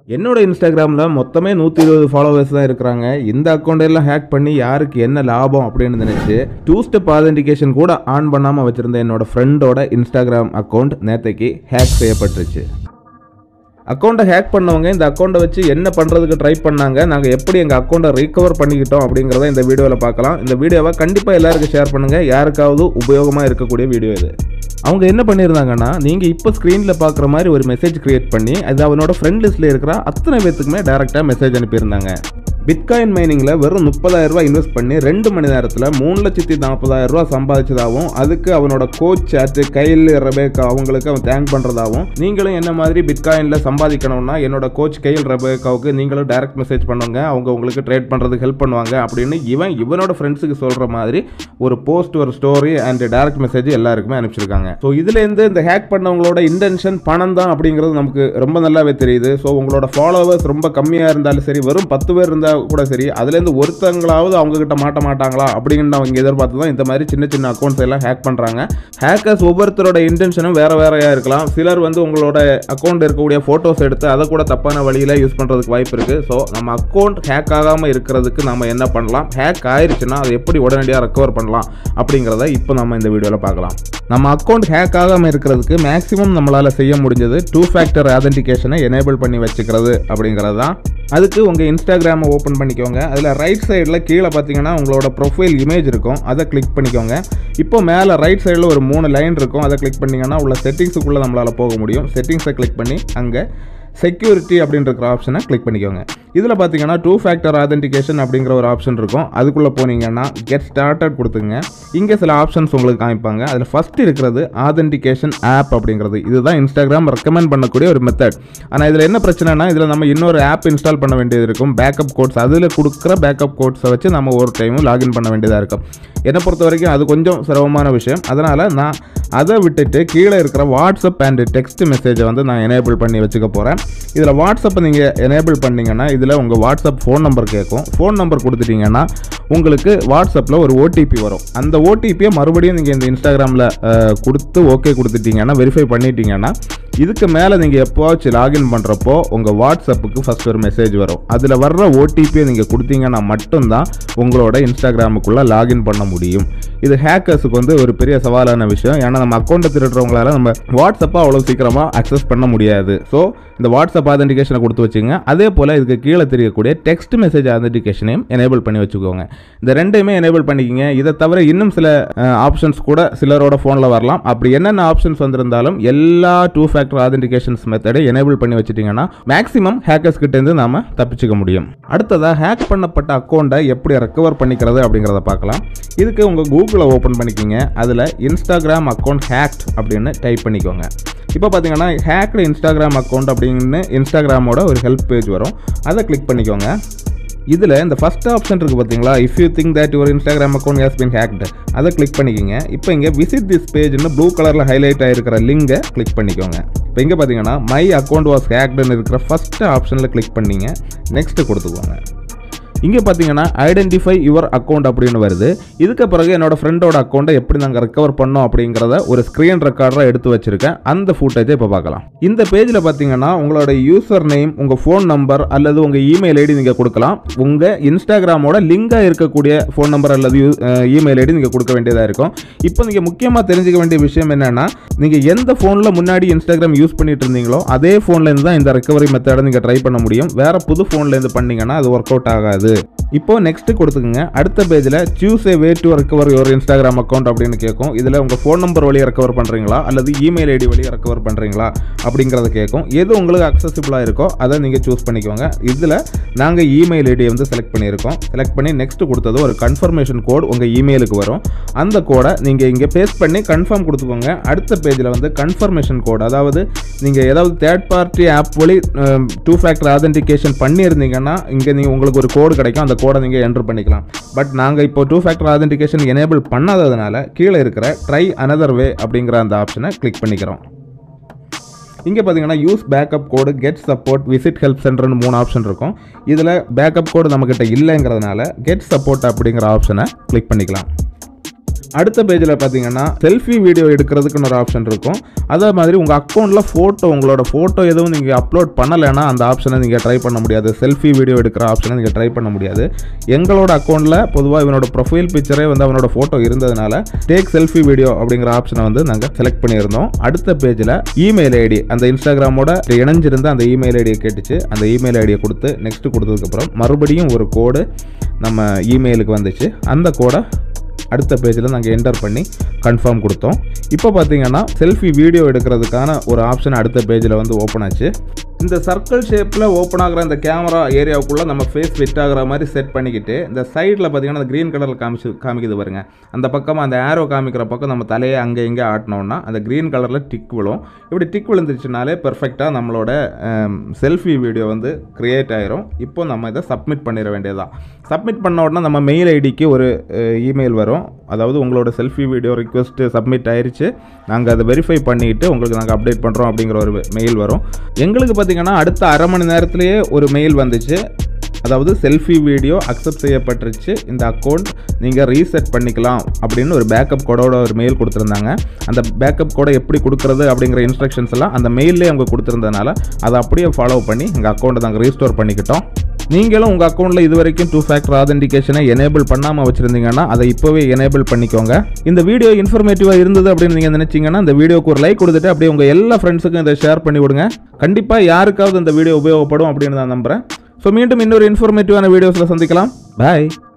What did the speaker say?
என்னோட இன்ஸ்டாகிராமில் மொத்தமே நூற்றி இருபது ஃபாலோவர்ஸ் தான் இருக்கிறாங்க இந்த அக்கௌண்ட் எல்லாம் ஹேக் பண்ணி யாருக்கு என்ன லாபம் அப்படின்னு நினச்சி டூ ஸ்டெப் ஆதென்டிகேஷன் கூட ஆன் பண்ணாமல் வச்சுருந்த என்னோட ஃப்ரெண்டோட இன்ஸ்டாகிராம் அக்கௌண்ட் நேத்தைக்கு ஹேக் செய்யப்பட்டுருச்சு அக்கௌண்ட்டை ஹேக் பண்ணவங்க இந்த அக்கௌண்ட்டை வச்சு என்ன பண்ணுறதுக்கு ட்ரை பண்ணாங்க நாங்கள் எப்படி எங்கள் அக்கௌண்ட்டை ரீகவர் பண்ணிக்கிட்டோம் அப்படிங்கிறத இந்த வீடியோவில் பார்க்கலாம் இந்த வீடியோவை கண்டிப்பாக எல்லாருக்கும் ஷேர் பண்ணுங்கள் யாருக்காவது உபயோகமாக இருக்கக்கூடிய வீடியோ இது அவங்க என்ன பண்ணியிருந்தாங்கன்னா நீங்கள் இப்போ ஸ்க்ரீனில் பார்க்குற மாதிரி ஒரு மெசேஜ் கிரியேட் பண்ணி அது அவனோட ஃப்ரெண்ட் லிஸ்ட்டில் இருக்கிற அத்தனை பேத்துக்குமே டேரெக்டாக மெசேஜ் அனுப்பியிருந்தாங்க பிட்காயின் மைனிங்கில் வெறும் முப்பதாயிரம் ரூபாய் இன்வெஸ்ட் பண்ணி ரெண்டு மணி நேரத்தில் மூணு லட்சத்தி நாற்பதாயிரம் ரூபாய் சம்பாதிச்சதாகவும் அதுக்கு அவனோட கோச் சாட்டு கையில் ரெபேக்கா அவங்களுக்கு அவன் தேங்க் பண்ணுறதாகவும் நீங்களும் என்ன மாதிரி பிட்காயினில் சம்பாதிக்கணும்னா என்னோட கோச் கையில் ரெபேக்காவுக்கு நீங்களும் டைரக்ட் மெசேஜ் பண்ணுங்க அவங்க உங்களுக்கு ட்ரேட் பண்ணுறதுக்கு ஹெல்ப் பண்ணுவாங்க அப்படின்னு இவன் இவனோட ஃப்ரெண்ட்ஸுக்கு சொல்கிற மாதிரி ஒரு போஸ்ட் ஒரு ஸ்டோரி அண்ட் டைரக்ட் மெசேஜ் எல்லாருக்குமே அனுப்பிச்சிருக்காங்க ஸோ இதுலேருந்து இந்த ஹேக் பண்ணவங்களோட இன்டென்ஷன் பணம் தான் அப்படிங்கிறது நமக்கு ரொம்ப நல்லாவே தெரியுது ஸோ உங்களோட ஃபாலோவர்ஸ் ரொம்ப கம்மியாக இருந்தாலும் சரி வெறும் பத்து பேர் இருந்தால் கூட சரி அதுலேருந்து ஒருத்தங்களாவது அவங்க கிட்ட மாட்ட மாட்டாங்களா அப்படின்னு அவங்க எதிர்பார்த்து தான் இந்த மாதிரி சின்ன சின்ன அக்கௌண்ட்ஸ் எல்லாம் ஹேக் பண்ணுறாங்க ஹேக்கர்ஸ் ஒவ்வொருத்தரோட இன்டென்ஷனும் வேற வேறையா இருக்கலாம் சிலர் வந்து உங்களோட அக்கௌண்ட் இருக்கக்கூடிய ஃபோட்டோஸ் எடுத்து அதை கூட தப்பான வழியில் யூஸ் பண்ணுறதுக்கு வாய்ப்பு இருக்குது ஸோ நம்ம அக்கௌண்ட் ஹேக் ஆகாமல் இருக்கிறதுக்கு நம்ம என்ன பண்ணலாம் ஹேக் ஆயிருச்சுன்னா அதை எப்படி உடனடியாக ரெக்கவர் பண்ணலாம் அப்படிங்கிறத இப்போ நம்ம இந்த வீடியோவில் பார்க்கலாம் நம்ம அக்கௌண்ட் ஹேக் ஆகாமல் இருக்கிறதுக்கு மேக்ஸிமம் நம்மளால் செய்ய முடிஞ்சது டூ ஃபேக்டர் ஆதென்டிகேஷனை எனேபிள் பண்ணி வச்சுக்கிறது அப்படிங்கிறது தான் அதுக்கு உங்கள் இன்ஸ்டாகிராமை ஓப்பன் பண்ணிக்கோங்க அதில் ரைட் சைடில் கீழே பார்த்தீங்கன்னா உங்களோட ப்ரொஃபைல் இமேஜ் இருக்கும் அதை கிளிக் பண்ணிக்கோங்க இப்போ மேலே ரைட் சைடில் ஒரு மூணு லைன் இருக்கும் அதை கிளிக் பண்ணிங்கன்னா உள்ள செட்டிங்ஸுக்குள்ளே நம்மளால் போக முடியும் செட்டிங்ஸை கிளிக் பண்ணி அங்கே செக்யூரிட்டி அப்படின்ற ஆப்ஷனை கிளிக் பண்ணிக்கோங்க இதில் பார்த்தீங்கன்னா டூ ஃபேக்டர் ஆதென்டிகேஷன் அப்படிங்கிற ஒரு ஆப்ஷன் இருக்கும் அதுக்குள்ளே போனீங்கன்னா கெட் ஸ்டார்டட் கொடுத்துங்க இங்கே சில ஆப்ஷன்ஸ் உங்களுக்கு காமிப்பாங்க அதில் ஃபஸ்ட் இருக்கிறது ஆதென்டிகேஷன் ஆப் அப்படிங்கிறது இதுதான் இன்ஸ்டாகிராம் ரெக்கமெண்ட் பண்ணக்கூடிய ஒரு மெத்தட் ஆனால் இதில் என்ன பிரச்சனைனா இதில் நம்ம இன்னொரு ஆப் இன்ஸ்டால் பண்ண வேண்டியது இருக்கும் பேக்கப் கோட்ஸ் அதில் கொடுக்குற பேக்கப் கோட்ஸை வச்சு நம்ம ஒரு டைமும் லாகின் பண்ண வேண்டியதாக இருக்கும் என்னை பொறுத்த வரைக்கும் அது கொஞ்சம் சிரமமான விஷயம் அதனால் நான் அதை விட்டுட்டு கீழே இருக்கிற வாட்ஸ்அப் அண்ட் டெக்ஸ்ட் மெசேஜை வந்து நான் எனேபிள் பண்ணி வச்சுக்க போகிறேன் இதில் வாட்ஸ்அப்பை நீங்கள் எனேபிள் பண்ணிங்கன்னா இதில் உங்கள் வாட்ஸ்அப் ஃபோன் நம்பர் கேட்கும் ஃபோன் நம்பர் கொடுத்துட்டீங்கன்னா உங்களுக்கு வாட்ஸ்அப்பில் ஒரு ஓடிபி வரும் அந்த ஓடிபியை மறுபடியும் நீங்கள் இந்த இன்ஸ்டாகிராமில் கொடுத்து ஓகே கொடுத்துட்டீங்கன்னா வெரிஃபை பண்ணிட்டீங்கன்னா இதுக்கு மேலே நீங்கள் எப்போவாச்சும் லாகின் பண்ணுறப்போ உங்கள் வாட்ஸ்அப்புக்கு ஃபஸ்ட் ஒரு மெசேஜ் வரும் அதில் வர்ற ஓடிபியை நீங்கள் கொடுத்தீங்கன்னா மட்டும்தான் உங்களோட இன்ஸ்டாகிராமுக்குள்ளே லாகின் பண்ண முடியும் இது ஹேக்கர்ஸுக்கு வந்து ஒரு பெரிய சவாலான விஷயம் ஏன்னா நம்ம அக்கௌண்ட்டை திருடுறவங்களால நம்ம வாட்ஸ்அப்பை அவ்வளோ சீக்கிரமாக அக்சஸ் பண்ண முடியாது ஸோ இந்த வாட்ஸ்அப் ஆதென்டிகேஷனை கொடுத்து வச்சுங்க அதே போல் இதுக்கு கீழே தெரியக்கூடிய டெக்ஸ்ட் மெசேஜ் ஆதென்டிகேஷனையும் எனேபிள் பண்ணி வச்சுக்கோங்க இந்த ரெண்டையுமே எனேபிள் பண்ணிக்கிங்க இதை தவிர இன்னும் சில ஆப்ஷன்ஸ் கூட சிலரோட ஃபோனில் வரலாம் அப்படி என்னென்ன ஆப்ஷன்ஸ் வந்திருந்தாலும் எல்லா டூ ஃபேக்டர் ஆதென்டிகேஷன்ஸ் மெத்தடை எனேபிள் பண்ணி வச்சுட்டிங்கன்னா மேக்ஸிமம் ஹேக்கர்ஸ் கிட்டேருந்து நாம் தப்பிச்சுக்க முடியும் அடுத்ததாக ஹேக் பண்ணப்பட்ட அக்கௌண்ட்டை எப்படி ரெக்கவர் பண்ணிக்கிறது அப்படிங்கிறத பார்க்கலாம் இதுக்கு உங்கள் கூகுளை ஓப்பன் பண்ணிக்கிங்க அதில் இன்ஸ்டாகிராம் அக்கௌண்ட் ஹேக்ட் அப்படின்னு டைப் பண்ணிக்கோங்க இப்போ பார்த்தீங்கன்னா ஹேக்டு இன்ஸ்டாகிராம் அக்கௌண்ட் அப்படின்னு இன்ஸ்டாகிராமோட ஒரு ஹெல்ப் பேஜ் வரும் அதை கிளிக் பண்ணிக்கோங்க இதில் இந்த ஃபஸ்ட் ஆப்ஷன் இருக்குது பார்த்தீங்களா if you think that your Instagram account has been hacked அதை கிளிக் பண்ணிக்கோங்க இப்போ இங்கே விசிட் திஸ் பேஜ்னு ப்ளூ கலரில் ஹைலைட் ஆகிருக்கிற லிங்கை கிளிக் பண்ணிக்கோங்க இப்போ இங்கே பார்த்தீங்கன்னா மை அக்கௌண்ட் வாஸ் ஹேக்டுன்னு இருக்கிற ஃபஸ்ட்டு ஆப்ஷனில் கிளிக் பண்ணிங்க நெக்ஸ்ட்டு கொடுத்துக்கோங்க இங்கே பார்த்தீங்கன்னா ஐடென்டிஃபை யுவர் அக்கௌண்ட் அப்படின்னு வருது இதுக்கு பிறகு என்னோட ஃப்ரெண்டோட அக்கௌண்ட்டை எப்படி நாங்கள் ரெக்கவர் பண்ணோம் அப்படிங்கிறத ஒரு ஸ்க்ரீன் ரெக்கார்டராக எடுத்து வச்சிருக்கேன் அந்த ஃபுட்டேஜை இப்போ பார்க்கலாம் இந்த பேஜில் பார்த்தீங்கன்னா உங்களோட யூசர் நேம் உங்கள் ஃபோன் நம்பர் அல்லது உங்கள் இமெயில் ஐடி நீங்கள் கொடுக்கலாம் உங்கள் இன்ஸ்டாகிராமோட லிங்காக இருக்கக்கூடிய ஃபோன் நம்பர் அல்லது இமெயில் ஐடி நீங்கள் கொடுக்க வேண்டியதாக இருக்கும் இப்போ நீங்கள் முக்கியமாக தெரிஞ்சுக்க வேண்டிய விஷயம் என்னென்னா நீங்கள் எந்த ஃபோனில் முன்னாடி இன்ஸ்டாகிராம் யூஸ் பண்ணிட்டு இருந்தீங்களோ அதே ஃபோன்லேருந்து தான் இந்த ரெக்கவரி மெத்தடை நீங்கள் ட்ரை பண்ண முடியும் வேறு புது ஃபோன்லேருந்து பண்ணீங்கன்னா அது ஒர்க் அவுட் ஆகாது இப்போ நெக்ஸ்ட் கொடுத்துக்குங்க அடுத்த பேஜில் choose a way to recover your Instagram account அப்படின்னு கேட்கும் இதில் உங்கள் ஃபோன் நம்பர் வழியாக ரெக்கவர் பண்ணுறீங்களா அல்லது இமெயில் ஐடி வழியாக ரெக்கவர் பண்ணுறீங்களா அப்படிங்கிறத கேட்கும் எது உங்களுக்கு அக்சசிபிளாக இருக்கோ அதை நீங்கள் சூஸ் பண்ணிக்கோங்க இதில் நாங்கள் இமெயில் ஐடியை வந்து செலக்ட் பண்ணியிருக்கோம் செலக்ட் பண்ணி நெக்ஸ்ட் கொடுத்தது ஒரு கன்ஃபர்மேஷன் கோட் உங்கள் இமெயிலுக்கு வரும் அந்த கோடை நீங்கள் இங்கே பேஸ்ட் பண்ணி கன்ஃபார்ம் கொடுத்துக்கோங்க அடுத்த பேஜில் வந்து கன்ஃபர்மேஷன் கோட் அதாவது நீங்கள் ஏதாவது தேர்ட் பார்ட்டி ஆப் வழி டூ ஃபேக்டர் ஆதென்டிகேஷன் பண்ணியிருந்தீங்கன்னா இங்கே நீங்கள் உங்களுக்கு ஒரு கோடு கிடைக்கும் அந்த கோடை நீங்கள் என்ட்ரு பண்ணிக்கலாம் பட் நாங்கள் இப்போ டூ ஃபேக்டர் ஆதென்டிகேஷன் எனேபிள் பண்ணாததுனால கீழே இருக்கிற ட்ரை அனதர் வே அப்படிங்கிற அந்த ஆப்ஷனை கிளிக் பண்ணிக்கிறோம் இங்கே பார்த்தீங்கன்னா use backup code get support visit help சென்டர்னு மூணு ஆப்ஷன் இருக்கும் இதில் பேக்கப் கோடு நம்மக்கிட்ட இல்லைங்கிறதுனால கெட் சப்போர்ட் அப்படிங்கிற ஆப்ஷனை கிளிக் பண்ணிக்கலாம் அடுத்த பேஜில் பார்த்தீங்கன்னா செல்ஃபி வீடியோ எடுக்கிறதுக்குன்னு ஒரு ஆப்ஷன் இருக்கும் அதே மாதிரி உங்கள் அக்கௌண்ட்டில் ஃபோட்டோ உங்களோட ஃபோட்டோ எதுவும் நீங்கள் அப்லோட் பண்ணலைன்னா அந்த ஆப்ஷனை நீங்கள் ட்ரை பண்ண முடியாது செல்ஃபி வீடியோ எடுக்கிற ஆப்ஷனை நீங்கள் ட்ரை பண்ண முடியாது எங்களோட அக்கௌண்ட்டில் பொதுவாக இவனோட ப்ரொஃபைல் பிக்சரே வந்து அவனோட ஃபோட்டோ இருந்ததுனால டேக் செல்ஃபி வீடியோ அப்படிங்கிற ஆப்ஷனை வந்து நாங்கள் செலக்ட் பண்ணியிருந்தோம் அடுத்த பேஜில் இமெயில் ஐடி அந்த இன்ஸ்டாகிராமோட இணைஞ்சிருந்த அந்த இமெயில் ஐடியை கேட்டுச்சு அந்த இமெயில் ஐடியை கொடுத்து நெக்ஸ்ட் கொடுத்ததுக்கப்புறம் மறுபடியும் ஒரு கோடு நம்ம இமெயிலுக்கு வந்துச்சு அந்த கோடை அடுத்த பேஜில் நாங்கள் என்டர் பண்ணி கன்ஃபார்ம் கொடுத்தோம் இப்போ பார்த்தீங்கன்னா செல்ஃபி வீடியோ எடுக்கிறதுக்கான ஒரு ஆப்ஷன் அடுத்த பேஜில் வந்து ஓப்பன் ஆச்சு இந்த சர்க்கிள் ஷேப்பில் ஓப்பன் ஆகிற இந்த கேமரா ஏரியாவுக்குள்ளே நம்ம ஃபேஸ் ஃபிட் ஆகிற மாதிரி செட் பண்ணிக்கிட்டு இந்த சைடில் பார்த்தீங்கன்னா அந்த க்ரீன் கலரில் காமிச்சு காமிக்குது பாருங்க அந்த பக்கம் அந்த ஆரோ காமிக்கிற பக்கம் நம்ம தலையை அங்கே இங்கே ஆட்டினோம்னா அந்த க்ரீன் கலரில் டிக் விழும் இப்படி டிக் விழுந்துச்சுனாலே பெர்ஃபெக்டாக நம்மளோட செல்ஃபி வீடியோ வந்து க்ரியேட் ஆயிரும் இப்போ நம்ம இதை சப்மிட் பண்ணிட வேண்டியதுதான் சப்மிட் பண்ண உடனே நம்ம மெயில் ஐடிக்கு ஒரு இமெயில் வரும் அதாவது உங்களோட செல்ஃபி வீடியோ ரிக்வெஸ்ட்டு சப்மிட் ஆயிருச்சு நாங்கள் அதை வெரிஃபை பண்ணிவிட்டு உங்களுக்கு நாங்கள் அப்டேட் பண்ணுறோம் அப்படிங்கிற ஒரு மெயில் வரும் எங்களுக்கு பார்த்தீங்கன்னா அடுத்த அரை மணி நேரத்திலேயே ஒரு மெயில் வந்துச்சு அதாவது செல்ஃபி வீடியோ அக்செப்ட் செய்யப்பட்டுருச்சு இந்த அக்கௌண்ட் நீங்கள் ரீசெட் பண்ணிக்கலாம் அப்படின்னு ஒரு பேக்கப் கோடோட ஒரு மெயில் கொடுத்துருந்தாங்க அந்த பேக்கப் கோடை எப்படி கொடுக்குறது அப்படிங்கிற இன்ஸ்ட்ரக்ஷன்ஸ் எல்லாம் அந்த மெயிலே அவங்க கொடுத்துருந்ததுனால அதை அப்படியே ஃபாலோ பண்ணி எங்கள் அக்கௌண்ட்டை நாங்கள் ரீஸ்டோர் பண்ணிக்கிட்டோம் நீங்களும் உங்கள் அக்கௌண்ட்டில் இது வரைக்கும் டூ ஃபேக்டர் ஆதென்டிகேஷனை எனேபிள் பண்ணாமல் வச்சுருந்தீங்கன்னா அதை இப்போவே எனேபிள் பண்ணிக்கோங்க இந்த வீடியோ இன்ஃபர்மேட்டிவாக இருந்தது அப்படின்னு நீங்கள் நினச்சிங்கன்னா இந்த வீடியோக்கு ஒரு லைக் கொடுத்துட்டு அப்படியே உங்கள் எல்லா ஃப்ரெண்ட்ஸுக்கும் இதை ஷேர் பண்ணி விடுங்க கண்டிப்பாக யாருக்காவது இந்த வீடியோ உபயோகப்படும் அப்படின்னு நான் நம்புகிறேன் ஸோ மீண்டும் இன்னொரு இன்ஃபர்மேட்டிவான வீடியோஸில் சந்திக்கலாம் பாய்